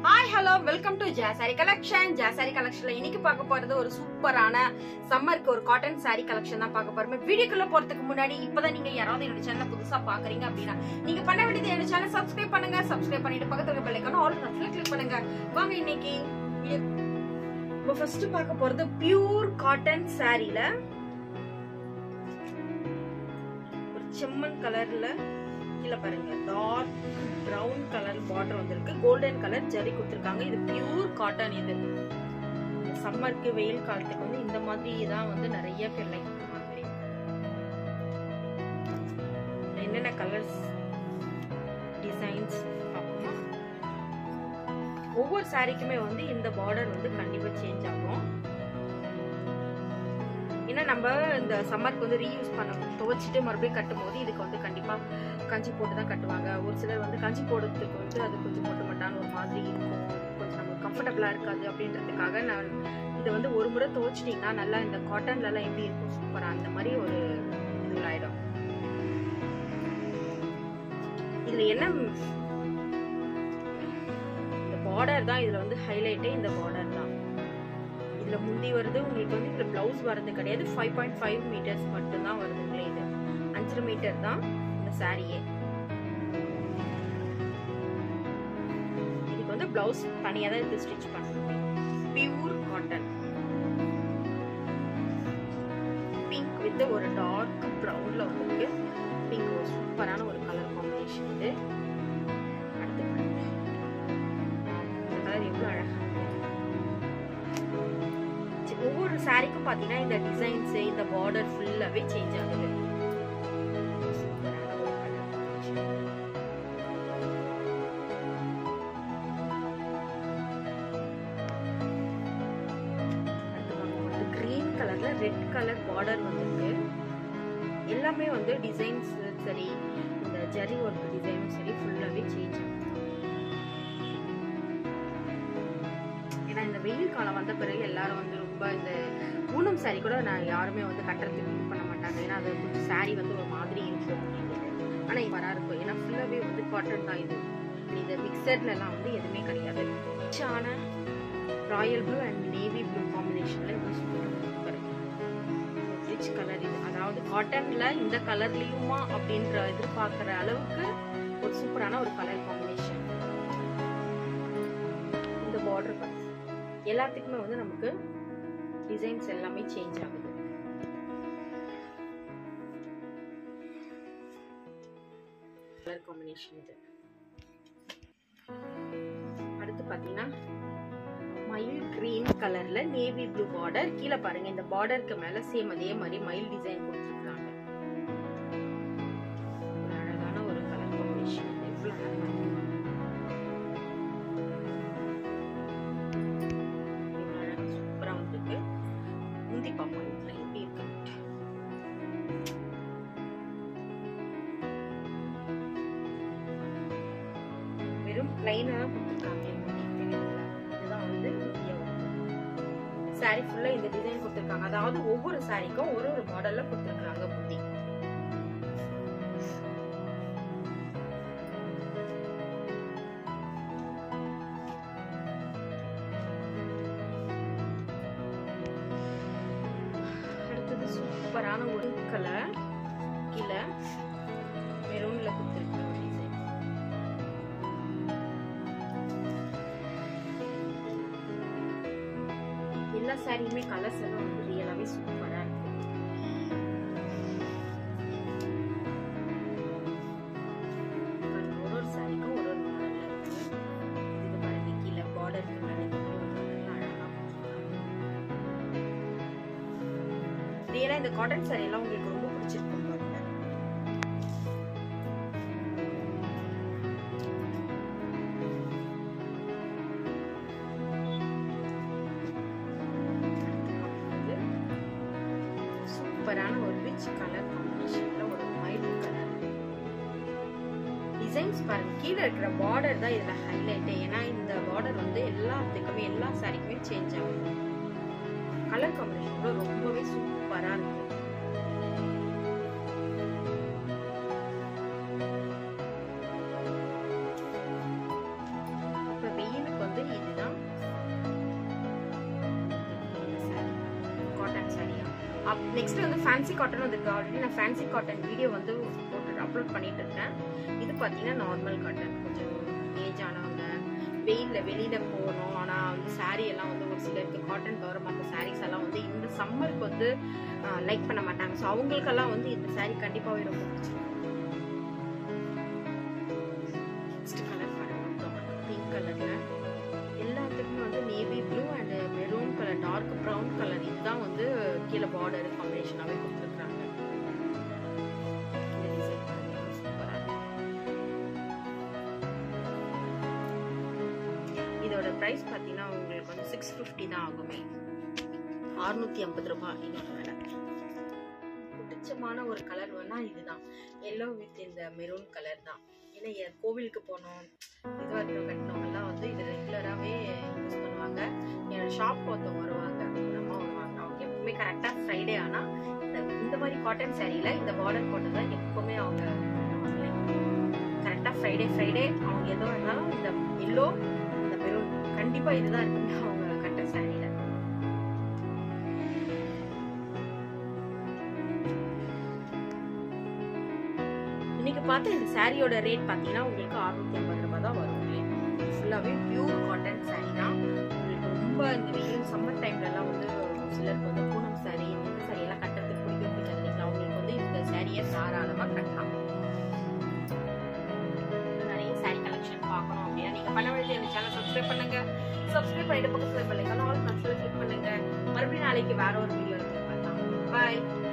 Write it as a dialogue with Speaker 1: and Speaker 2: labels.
Speaker 1: Hi hello welcome to ஜாசாரி collection ஜாசாரி கலெக்ஷன்ல இன்னைக்கு பார்க்க போறது ஒரு சூப்பரான சம்மருக்கு ஒரு காட்டன் saree கலெக்ஷன் தான் பார்க்க போறோம் வீடியோக்குள்ள போறதுக்கு முன்னாடி இப்பதான் நீங்க யாராவது என்னோட சேனல் புதுசா பாக்குறீங்க அப்படின்னா நீங்க பண்ண வேண்டியது என்னோட சேனல் சப்ஸ்கிரைப் பண்ணுங்க சப்ஸ்கிரைப் பண்ணிட்டு பக்கத்துல இருக்க பெல் ஐக்கான ஆல் பட்டன்ல கிளிக் பண்ணுங்க வாங்க இன்னைக்கு இப்போ ஃபர்ஸ்ட் பார்க்க போறது பியூர் காட்டன் சாரில ஒரு செம்மண் கலர்ல கீழே பாருங்க டார்க் பிரவுன் கலர் பார்டர் வந்திருக்கு கோல்டன் கலர் ஜரி கொடுத்துருக்காங்க இது பியூர் காட்டன் இது சம்மருக்கு வெயில் காலத்துக்கு வந்து இந்த மாதிரி தான் வந்து நிறைய பேர் லைக் பண்ணுவாங்க என்னென்ன கலர்ஸ் டிசைன்ஸ் பார்ப்போமா ஒவ்வொரு சாரிக்குமே வந்து இந்த பார்டர் வந்து கண்டிப்பா சேஞ்ச் ஆகும் ஏன்னா நம்ம இந்த சம்மருக்கு வந்து ரீயூஸ் பண்ண துவைச்சிட்டு மறுபடியும் கட்டும் போது இதுக்கு வந்து கண்டிப்பா கஞ்சி போட்டு தான் கட்டுவாங்க ஒரு சிலர் வந்து கஞ்சி போடுறதுக்கு வந்து அது கொஞ்சம் மொட்டை மட்டான ஒரு மாதிரி இருக்கும் கொஞ்சம் நமக்கு கம்ஃபர்டபுளாக இருக்காது அப்படின்றதுக்காக நான் இதை வந்து ஒரு முறை துவைச்சிட்டிங்கன்னா நல்லா இந்த காட்டன்லலாம் எப்படி இருக்கும் சூப்பராக அந்த மாதிரி ஒரு இது ஆயிடும் இதில் என்ன இந்த பார்டர் தான் இதில் வந்து ஹைலைட்டே இந்த பார்டர் தான் இதில் முந்தி வருது உங்களுக்கு வந்து இதில் ப்ளவுஸ் வரது கிடையாது ஃபைவ் பாயிண்ட் ஃபைவ் மீட்டர்ஸ் மட்டும்தான் வருதுங்களே இது அஞ்சரை மீட்டர் தான் இந்த சாரியே இதுக்கு வந்து பிளவுஸ் தனியாக தான் இது ஸ்டிச் பண்ணணும் பியூர் காட்டன் பிங்க் வித் ஒரு டார்க் ப்ரௌன்ல வந்துருக்கு பிங்க் ஒரு சூப்பரான ஒரு கலர் காம்பினேஷன் இது அடுத்து பாருங்க. இந்த கலர் எவ்வளோ அழகா இருக்கு. ஒவ்வொரு சாரிக்கும் பார்த்தீங்கன்னா இந்த டிசைன்ஸ் இந்த பார்டர் ஃபுல்லாகவே சேஞ்ச் ஆகுது சூப்பரான ஒரு colour combination. அடுத்து பார்க்கும்போது green கலர்ல ரெட் கலர் பார்டர் வந்திருக்கு எல்லாமே வந்து டிசைன்ஸ் சரி இந்த ஜரி ஒர்க் டிசைனும் சரி ஃபுல்லாகவே சேஞ்ச் ஆகும் ஏன்னா இந்த வெயில் காலம் வந்த பிறகு எல்லாரும் வந்து ரொம்ப இந்த ஊனம் சாரி கூட நான் யாருமே வந்து கட்டுறதுக்கு யூஸ் பண்ண மாட்டாங்க ஏன்னா அது கொஞ்சம் சாரி வந்து ஒரு மாதிரி இருக்கும் அப்படின்ட்டு ஆனால் இப்போ வரா இருக்கும் ஏன்னா ஃபுல்லாகவே வந்து காட்டன் தான் இது இந்த மிக்சர்லலாம் வந்து எதுவுமே கிடையாது ரிச்சான royal blue and navy blue காம்பினேஷனில் இது சூப்பர் சூப்பர் ரிச் கலர் இது அதாவது காட்டனில் இந்த கலர்லேயுமா அப்படின்ற எதிர்பார்க்குற அளவுக்கு ஒரு சூப்பரான ஒரு கலர் காம்பினேஷன் இந்த பார்டர் பார்த்து எல்லாத்துக்குமே வந்து நமக்கு டிசைன்ஸ் எல்லாமே சேஞ்ச் ஆகுது கலர் காம்பினேஷன் இது அடுத்து பாத்தீங்கன்னா மயில் கிரீன் கலர்ல நேவி ப்ளூ பார்டர் கீழே பாருங்க இந்த பார்டருக்கு மேல சேம் அதே மாதிரி மயில் டிசைன் கொடுத்துருக்காங்க ஒரு அழகான ஒரு கலர் காம்பினேஷன் எவ்வளவு அழகா இருக்கு எவ்வளவு அழகா சூப்பரா வந்திருக்கு முந்தி பார்ப்போம் இதுல எப்படி இருக்கு வெறும் பிளைனா கொடுத்துருக்காங்க இதுதான் வந்து சாரி ஃபுல்லா இந்த டிசைன் கொடுத்துருக்காங்க அதாவது ஒவ்வொரு சாரிக்கும் ஒரு ஒரு மாடல்ல கொடுத்துருக்காங்க புத்தி அடுத்தது சூப்பரான ஒரு கலர் கீழே மெரூன்ல கொடுத்துருக்க ஒரு டிசைன் எல்லா சாரியுமே கலர்ஸ் எல்லாம் வந்து ரியலாவே சூப்பரா இருக்கு பாருங்க, ஒரு ஒரு சாரிக்கும் ஒரு ஒரு மாடல்ல இருக்கு இதுக்கு பாருங்க கீழே பார்டருக்கு மேல இந்த மாதிரி ஒரு கலர்ல அழகா ரியலா இந்த காட்டன் சாரி எல்லாம் உங்களுக்கு ரொம்ப பிடிச்சிருக்கும் பாருங்க சூப்பரான ஒரு ரிச் கலர் காம்பினேஷன்ல ஒரு மைல்டு கலர் டிசைன்ஸ் பாருங்க கீழே இருக்கிற பார்டர் தான் இதுல ஹைலைட் ஏன்னா இந்த பார்டர் வந்து எல்லாத்துக்குமே எல்லா சாரிக்குமே சேஞ்ச் ஆகும் கலர் காம்பினேஷன் கூட ரொம்பவே சூப்பரா இருக்கு இப்ப வெயிலுக்கு வந்து நெக்ஸ்ட் வந்து ஃபேன்சி காட்டன் வந்துருக்கு ஆல்ரெடி நான் ஃபேன்சி காட்டன் வீடியோ வந்து போட்டு அப்லோட் பண்ணிட்டு இருக்கேன் இது பார்த்தீங்கன்னா நார்மல் காட்டன் கொஞ்சம் ஏஜ் ஆனவங்க வெயிலில் வெளியில் போகணும் ஆனால் வந்து saree எல்லாம் வந்து ஒரு சிலருக்கு காட்டன் தவிர மற்ற sarees எல்லாம் வந்து இந்த சம்மருக்கு வந்து லைக் பண்ண மாட்டாங்க ஸோ அவங்களுக்கெல்லாம் வந்து இந்த saree கண்டிப்பாகவே ரொம்ப பிடிச்சிருக்கும் நெக்ஸ்ட் கலர் பாருங்க பிங்க் கலரில் எல்லாத்துக்குமே வந்து navy blue and maroon colour dark brown colour இதுதான் வந்து கீழே பார்டர் காம்பினேஷனாகவே கொடுத்துருக்குறாங்க இந்த டிசைன் பாருங்க சூப்பராக இதோட ப்ரைஸ் பார்த்தீங்கன்னா உங்களுக்கு வந்து சிக்ஸ் ஃபிஃப்டி தான் ஆகுமே அறுநூத்தி ஐம்பது ரூபாய் இதோட விலை பிடிச்சமான ஒரு கலர் வேணா இதுதான் எல்லோ வித் இந்த மெரூன் கலர் தான் ஏன்னா எ- கோவிலுக்கு போனோம் இதுவாக இருக்கிற கட்டினவங்கலாம் வந்து இது ரெகுலராகவே யூஸ் பண்ணுவாங்க என்னோட ஷாப் ஒருத்தவங்க வருவாங்க ஒரு அம்மா வருவாங்க அவங்க எப்பவுமே கரெக்டாக ஃப்ரைடே ஆனால் இந்த இந்த மாதிரி காட்டன் சாரியில் இந்த பார்டர் போட்டு தான் எப்பவுமே அவங்க கரெக்டாக ஃப்ரைடே ஃப்ரைடே அவங்க எதோ இருந்தாலும் இந்த எல்லோ இந்த மெரூன் கண்டிப்பாக இதுதான் இருக்குங்க அவங்க கட்டுற சாரியில் இன்னைக்கு பார்த்து இந்த சாரியோட ரேட் பார்த்தீங்கன்னா உங்களுக்கு அறுநூத்தி ஐம்பது ரூபாய் தான் வரும் ஃபுல்லாகவே பியூர் காட்டன் saree தான் உங்களுக்கு ரொம்ப இந்த வெயில் சம்மர் டைம்லலாம் வந்து ஒரு சிலருக்கு வந்து பூனம் saree இந்த saree எல்லாம் கட்டுறதுக்கு பிடிக்கும் பிடிக்காது இல்லைங்களா அவங்களுக்கு வந்து இந்த சாரியை தாராளமாக கட்டலாம் இன்னும் நிறைய saree கலெக்ஷன் பார்க்கணும் அப்படின்னா நீங்கள் பண்ண வேண்டிய இந்த சேனல் சப்ஸ்கிரைப் பண்ணுங்க சப்ஸ்கிரைப் பண்ணிட்டு பக்கத்தில் பெல்லைக்கான ஆல் மனசில் கிளிக் பண்ணுங்க மறுபடியும் நாளைக்கு வேற ஒரு வீடியோவில் பார்க்கலாம் பாய்